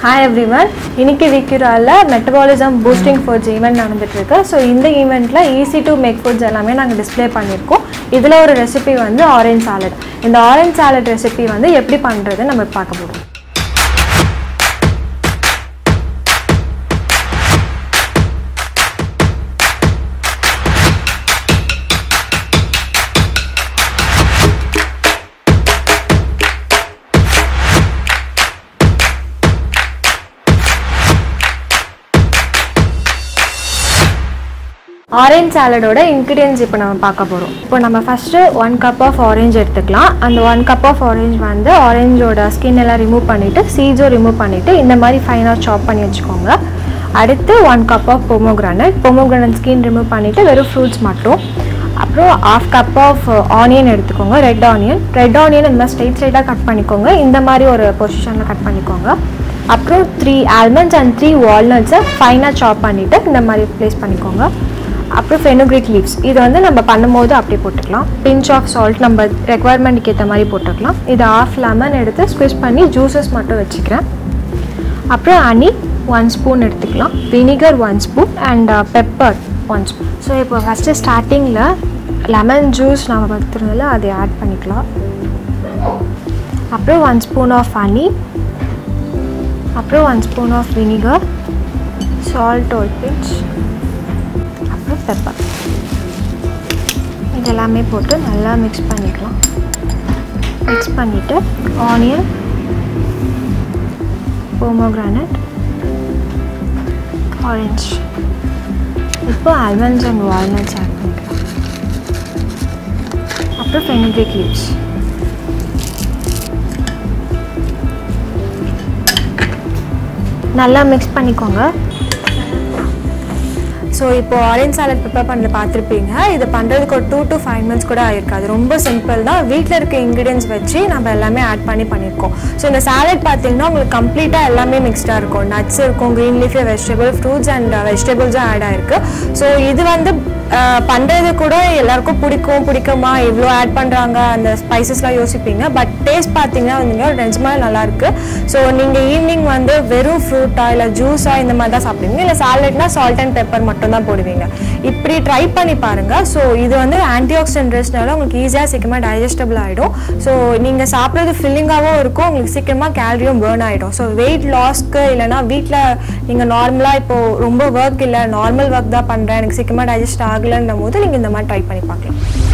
hi everyone இன்னைக்கு விக்யூராவில் metabolism boosting foods event நடந்துட்டு இருக்கு ஸோ இந்த ஈவெண்ட்டில் ஈஸி டு மேக் ஃபுட்ஸ் எல்லாமே நாங்கள் டிஸ்ப்ளே பண்ணியிருக்கோம் இதில் ஒரு ரெசிபி வந்து ஆரஞ்ச் சாலட் இந்த ஆரஞ்ச் சாலட் ரெசிபி வந்து எப்படி பண்ணுறது நம்ம பார்க்க போகிறோம் ஆரஞ்ச் சாலடோட இன்க்ரீடியன்ஸ் இப்போ நம்ம பார்க்க போகிறோம் இப்போ நம்ம first one cup of orange எடுத்துக்கலாம் அந்த ஒன் கப் ஆஃப் ஆரஞ்ச் வந்து ஆரஞ்சோட ஸ்கின் எல்லாம் ரிமூவ் பண்ணிவிட்டு சீட்ஸும் ரிமூவ் பண்ணிவிட்டு இந்த மாதிரி ஃபைனாக சாப் பண்ணி வச்சுக்கோங்க அடுத்து one cup of pomegranate pomegranate skin remove பண்ணிவிட்டு வெறும் ஃப்ரூட்ஸ் மட்டும் அப்புறம் ஆஃப் கப் ஆஃப் ஆனியன் எடுத்துக்கோங்க ரெட் ஆனியன் ரெட் ஆனியன் இந்த மாதிரி ஸ்ட்ரைட் ஸ்ட்ரைட்டாக கட் பண்ணிக்கோங்க இந்த மாதிரி ஒரு பொசிஷனில் கட் பண்ணிக்கோங்க அப்புறம் த்ரீ ஆல்மண்ட்ஸ் அண்ட் த்ரீ வால்நட்ஸை ஃபைனாக சாப் பண்ணிவிட்டு இந்த மாதிரி ப்ளேஸ் பண்ணிக்கோங்க அப்புறம் ஃபெனுக்ரிக் லீவ்ஸ் இது வந்து நம்ம பண்ணும்போது அப்படியே போட்டுக்கலாம் பிஞ்ச் ஆஃப் சால்ட் நம்ம ரெக்குவயர்மெண்ட்டுக்கு ஏற்ற மாதிரி போட்டுக்கலாம் இது ஆஃப் லெமன் எடுத்து ஸ்குவிஸ் பண்ணி ஜூஸஸ் மட்டும் வச்சுக்கிறேன் அப்புறம் ஹனி ஒன் ஸ்பூன் எடுத்துக்கலாம் vinegar one spoon and pepper one spoon so இப்போ ஃபஸ்ட்டு ஸ்டார்டிங்கில் லெமன் ஜூஸ் நம்ம பார்த்துருந்ததில் அதை ஆட் பண்ணிக்கலாம் அப்புறம் ஒன் ஸ்பூன் ஆஃப் ஹனி அப்புறம் one spoon of vinegar salt ஒரு பிஞ்ச் அப்புறம் பெப்பர் இதெல்லாமே போட்டு நல்லா மிக்ஸ் பண்ணிக்கலாம் மிக்ஸ் பண்ணிவிட்டு ஆனியன் pomegranate ஆரஞ்ச் இப்போ ஆல்மண்ட்ஸ் அண்ட் வால்நட்ஸ் ஆட் பண்ணிக்கலாம் அப்புறம் ஃபெனிக்ரிக் லீவ்ஸ் நல்லா மிக்ஸ் பண்ணிக்கோங்க ஸோ இப்போ ஆரஞ்ச் சாலட் ப்ரிப்பேர் பண்ணல பார்த்துருப்பீங்க இது பண்ணுறதுக்கு ஒரு டூ டு ஃபைவ் மினிட்ஸ் கூட ஆயிருக்காது ரொம்ப சிம்பிள் தான் வீட்டில் இருக்க இன்க்ரீடியன்ஸ் வச்சு நம்ம எல்லாமே ஆட் பண்ணி பண்ணியிருக்கோம் ஸோ இந்த சாலட் பார்த்தீங்கன்னா உங்களுக்கு கம்ப்ளீட்டாக எல்லாமே மிக்ஸ்டாக இருக்கும் நட்ஸ் இருக்கும் green leafy vegetable fruits and வெஜிடபிள்ஸும் ஆட் ஆயிருக்கு ஸோ இது வந்து பண்ணுறது கூட எல்லாருக்கும் பிடிக்கும் பிடிக்குமா இவ்வளோ ஆட் பண்ணுறாங்க அந்த ஸ்பைசஸ்லாம் யோசிப்பீங்க பட் டேஸ்ட் பார்த்தீங்கன்னா வந்து நிஜமாக நல்லாயிருக்கு ஸோ நீங்கள் ஈவினிங் வந்து வெறும் ஃப்ரூட்டா இல்லை ஜூஸா இந்த மாதிரி தான் சாப்பிடுவீங்க இல்லை சாலட்னா சால்ட் அண்ட் பெப்பர் மட்டும் தான் போடுவீங்க இப்படி ட்ரை பண்ணி பாருங்கள் ஸோ இது வந்து ஆன்டி ஆக்சிடென்ட் ரிஸ்னால உங்களுக்கு ஈஸியாக சீக்கிரமாக டைஜஸ்டபிள் ஆகிடும் ஸோ நீங்கள் சாப்பிட்றது ஃபில்லிங்காகவும் இருக்கும் உங்களுக்கு சீக்கிரமாக கேலரியும் பேர்ன் ஆகிடும் ஸோ வெயிட் லாஸ்க்கு இல்லைனா வீட்டில் நீங்கள் நார்மலாக இப்போது ரொம்ப ஒர்க் இல்லை நார்மல் ஒர்க் தான் பண்ணுறேன் எனக்கு சீக்கிரமாக டைஜஸ்ட் ஆகலைன்னும் போது நீங்கள் இந்த மாதிரி ட்ரை பண்ணி பார்க்கலாம்